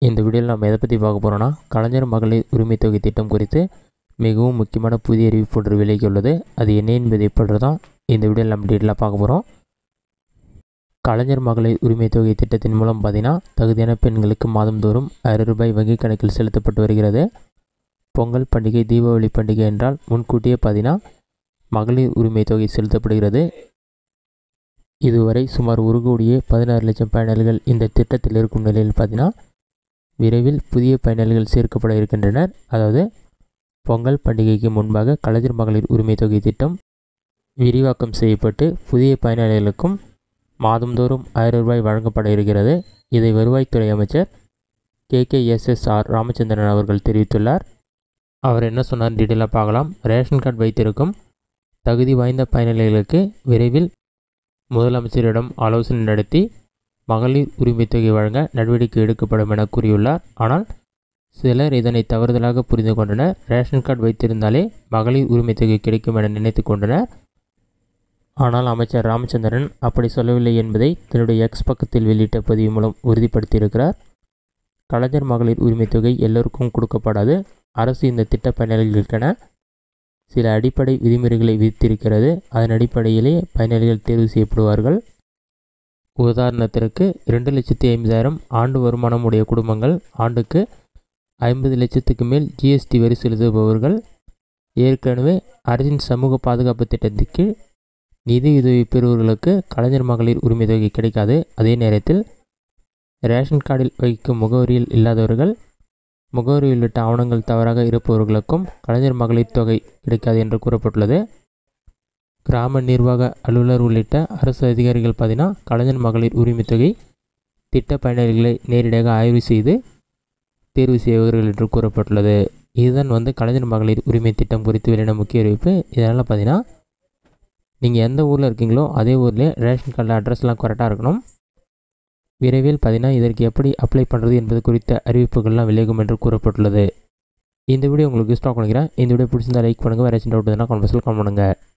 இந்த வீடியோவில் நம்ம எதை பற்றி பார்க்க போகிறோன்னா கலைஞர் மகளிர் உரிமை தொகை திட்டம் குறித்து மிகவும் முக்கியமான புதிய அறிவிப்பு ஒன்று விலகி உள்ளது அது என்ன என்பது எப்படி தான் இந்த வீடியோவில் நம்ம டீட்டெயிலாக பார்க்க போகிறோம் கலைஞர் மகளிர் உரிமை தொகை திட்டத்தின் மூலம் பார்த்தீங்கன்னா தகுதியான பெண்களுக்கு மாதந்தோறும் ஆயிரம் ரூபாய் வங்கி கணக்கில் செலுத்தப்பட்டு வருகிறது பொங்கல் பண்டிகை தீபாவளி பண்டிகை என்றால் முன்கூட்டியே பார்த்தீங்கன்னா மகளிர் உரிமை தொகை செலுத்தப்படுகிறது இதுவரை சுமார் ஒரு கோடியே பதினாறு லட்சம் பயனாளிகள் இந்த திட்டத்தில் இருக்கும் நிலையில் பார்த்தீங்கன்னா விரைவில் புதிய பயனாளிகள் சேர்க்கப்பட இருக்கின்றனர் அதாவது பொங்கல் பண்டிகைக்கு முன்பாக கலைஞர் மகளிர் உரிமை தொகை திட்டம் விரிவாக்கம் செய்யப்பட்டு புதிய பயனாளிகளுக்கும் மாதந்தோறும் ஆயிரம் ரூபாய் வழங்கப்பட இருக்கிறது இதை வருவாய்த்துறை அமைச்சர் K K S S R Ramachandran அவர்கள் தெரிவித்துள்ளார் அவர் என்ன சொன்னார் டீட்டெயிலாக பார்க்கலாம் ரேஷன் கார்டு வைத்திருக்கும் தகுதி வாய்ந்த பயனாளிகளுக்கு விரைவில் முதலமைச்சரிடம் ஆலோசனை நடத்தி மகளிர் உரிமைத் தொகை வழங்க நடவடிக்கை எடுக்கப்படும் என கூறியுள்ளார் ஆனால் சிலர் இதனை தவறுதலாக புரிந்து கொண்டனர் ரேஷன் கார்டு வைத்திருந்தாலே மகளிர் உரிமைத் தொகை கிடைக்கும் என நினைத்து கொண்டனர் ஆனால் அமைச்சர் ராமச்சந்திரன் அப்படி சொல்லவில்லை என்பதை தன்னுடைய எக்ஸ் பக்கத்தில் வெளியிட்ட பதிவு மூலம் உறுதிப்படுத்தியிருக்கிறார் கலைஞர் மகளிர் உரிமைத் தொகை எல்லோருக்கும் கொடுக்கப்படாது அரசு இந்த திட்ட பயனாளிகளுக்கென சில அடிப்படை விதிமுறைகளை விதித்திருக்கிறது அதன் அடிப்படையிலே பயனாளிகள் தேர்வு செய்யப்படுவார்கள் உதாரணத்திற்கு ரெண்டு லட்சத்தி ஐம்பதாயிரம் ஆண்டு வருமானம் உடைய குடும்பங்கள் ஆண்டுக்கு ஐம்பது லட்சத்துக்கு மேல் ஜிஎஸ்டி வரி செலுத்துபவர்கள் ஏற்கனவே அரசின் சமூக பாதுகாப்பு திட்டத்திற்கு நிதியுதவி பெறுபவர்களுக்கு கலைஞர் மகளிர் உரிமை தொகை கிடைக்காது அதே நேரத்தில் ரேஷன் கார்டில் வைக்கும் முகவரியில் இல்லாதவர்கள் முகவரி உள்ளிட்ட ஆவணங்கள் தவறாக இருப்பவர்களுக்கும் கலைஞர் மகளிர் தொகை கிடைக்காது என்று கூறப்பட்டுள்ளது கிராம நிர்வாக அலுவலர் உள்ளிட்ட அரசு அதிகாரிகள் பார்த்தீங்கன்னா கலைஞர் மகளிர் உரிமை தொகை திட்ட பயனாளிகளை நேரடியாக ஆய்வு செய்து தேர்வு செய்வார்கள் என்று கூறப்பட்டுள்ளது இதுதான் வந்து கலைஞர் மகளிர் உரிமை திட்டம் குறித்து வெளியான முக்கிய அறிவிப்பு இதனால் பார்த்தீங்கன்னா நீங்கள் எந்த ஊரில் இருக்கீங்களோ அதே ஊரில் ரேஷன் கார்டில் அட்ரஸ்லாம் கரெக்டாக இருக்கணும் விரைவில் பார்த்தீங்கன்னா இதற்கு எப்படி அப்ளை பண்ணுறது என்பது குறித்த அறிவிப்புகள்லாம் விலகும் என்று கூறப்பட்டுள்ளது இந்த வீடியோ உங்களுக்கு யூஸ்டாக பண்ணிக்கிறேன் இந்த வீடியோ பிடிச்சிருந்தா லைக் பண்ணுங்கள் வேறு ஏதாச்சும் டவுட் இருந்தால் கான்வர்ஸில் கால் பண்ணுங்கள்